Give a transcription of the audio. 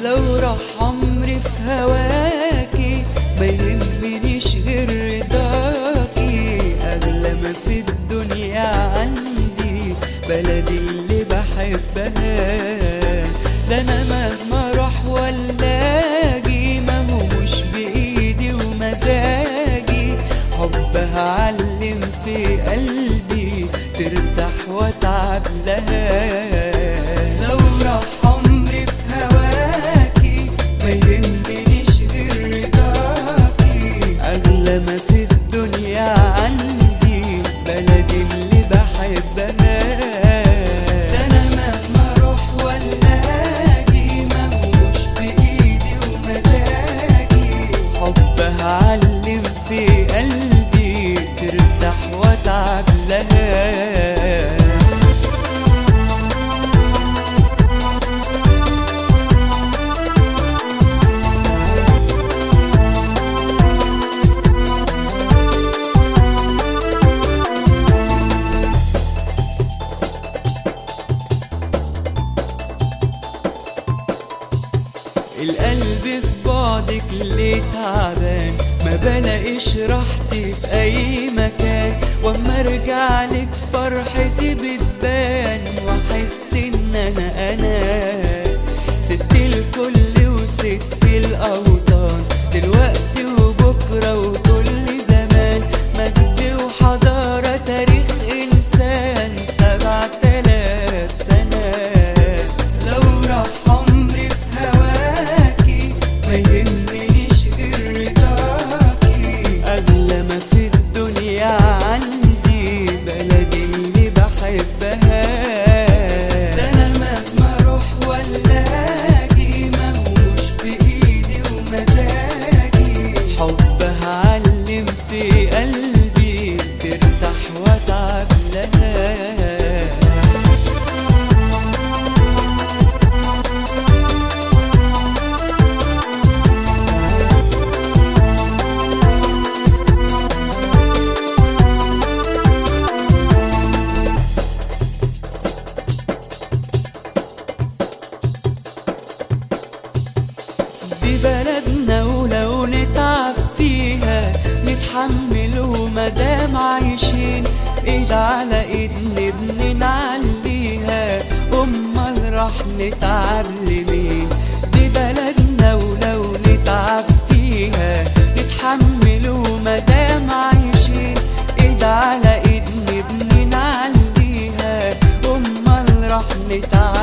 لو راح عمري في هواكي ما يهمنيش غير رضاكي اغلى ما في الدنيا عندي بلدي اللي بحبها ده انا مهما اروح ولا اجي ما هو مش بايدي ومزاجي حبها علم في قلبي ترتاح واتعب لها لو راح عمري في هواكي ما يهمنيش غير رضاكي اغلى ما في الدنيا عندي بلدي اللي بحبها ده انا مهما اروح ولا اجي ما هو مش بايدي ومزاجي حبها علم في قلبي ترتاح واتعب لها القلب في بعدك ليه تعبان ما بلاقيش راحتي في اي مكان واما ارجع لك فرحتي بتبان واحس ان انا انا ست الكل وست الاوطان دلوقتي وبكره وكل زمان مجد وحضاره تاريخ انسان سبعة آلاف سنه لو راح عمري في هواكي ما يهمنيش غير رضاكي اغلى ما في الدنيا عندي بلدي اللي بحبها ده انا مهما اروح ولا اجي ما هو مش بايدي ومزاجي حبها علم في قلبي ترتاح واتعب لها دي بلدنا ولو نتعب فيها نتحمل ومدام عايشين ايد على ايد نبني نعليها امال راح نتعب لمين دي بلدنا ولو نتعب فيها نتحمل ومدام عايشين ايد على ايد نبني نعليها امال راح نتعب